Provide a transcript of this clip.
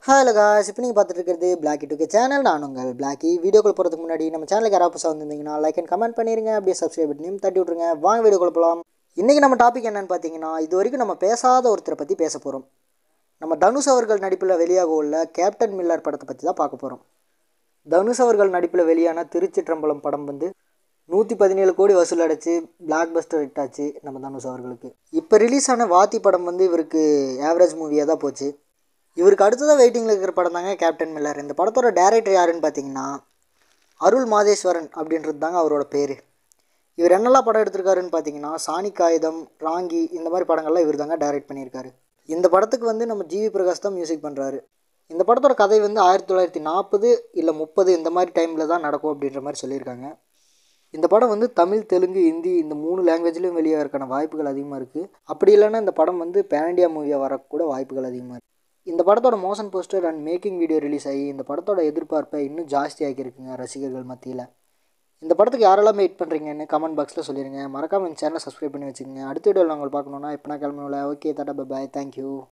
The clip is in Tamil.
ஹலோ காஸ் இப்போ நீங்கள் பார்த்துட்டு இருக்கிறது பிளாக்கி டுகே சேனல் நான் உங்கள் பிளாக்கி வீடியோக்குள்ள போகிறதுக்கு முன்னாடி நம்ம சேனலுக்கு யாராவது புதுசாக வந்திருந்தீங்கன்னா லைக் அண்ட் கமெண்ட் பண்ணிடுங்க அப்படியே சப்ஸ்கிரைப் பட்டனையும் தட்டி விட்ருங்க வாங்க வீடியோக்குள்ள போகலாம் இன்றைக்கி நம்ம டாபிக் என்னன்னு பார்த்தீங்கன்னா இது வரைக்கும் நம்ம பேசாத ஒருத்தரை பற்றி பேச போகிறோம் நம்ம தனுஷ் அவர்கள் நடிப்பில் வெளியாக உள்ள கேப்டன் மில்லர் படத்தை பற்றி தான் பார்க்க போகிறோம் தனுஷ் அவர்கள் நடிப்பில் வெளியான திருச்சிற்றம்பலம் படம் வந்து நூற்றி பதினேழு கோடி வசூல் அடைச்சு பிளாக் பஸ்டர் ஹிட் ஆச்சு நம்ம தனுஷ் அவர்களுக்கு இப்போ ரிலீஸ் ஆன வாத்தி படம் வந்து இவருக்கு ஆவரேஜ் மூவியாக தான் போச்சு இவருக்கு அடுத்ததாக வெயிட்டிங்கில் இருக்கிற படம் தாங்க கேப்டன் மில்லர் இந்த படத்தோட டேரக்டர் யாருன்னு பார்த்தீங்கன்னா அருள் மாதேஸ்வரன் அப்படின்றது தாங்க அவரோட பேர் இவர் என்னெல்லாம் படம் எடுத்திருக்காருன்னு பார்த்தீங்கன்னா சாணி காகிதம் ராங்கி இந்த மாதிரி படங்கள்லாம் இவர் தாங்க டைரக்ட் பண்ணியிருக்காரு இந்த படத்துக்கு வந்து நம்ம ஜிவி பிரகாஷ் தான் மியூசிக் பண்ணுறாரு இந்த படத்தோட கதை வந்து ஆயிரத்தி தொள்ளாயிரத்தி நாற்பது இல்லை முப்பது இந்த மாதிரி டைமில் தான் நடக்கும் அப்படின்ற மாதிரி சொல்லியிருக்காங்க இந்த படம் வந்து தமிழ் தெலுங்கு ஹிந்தி இந்த மூணு லாங்குவேஜ்லையும் வெளியாகிறதுக்கான வாய்ப்புகள் அதிகமாக இருக்குது அப்படி இல்லைன்னா இந்த படம் வந்து பேன் இண்டியா மூவியாக வரக்கூட வாய்ப்புகள் அதிகமாக இருக்குது இந்த படத்தோட motion poster and making video release ஆகி இந்த படத்தோட எதிர்பார்ப்பை இன்னும் ஜாஸ்தி ஆக்கியிருக்குங்க ரசிகர்கள் மத்தியில் இந்த படத்துக்கு யாரெல்லாம் வெயிட் பண்ணுறீங்கன்னு கமெண்ட் பாக்ஸில் சொல்லிடுங்க மறக்காம இந்த சேனலை சப்ஸ்கிரைப் பண்ணி வச்சுக்கோங்க அடுத்த வீடியோவில் உங்களை பார்க்கணுன்னா எப்போ நான் கிளம்பணும்ல ஓகே தட்டா பாய் தேங்க்யூ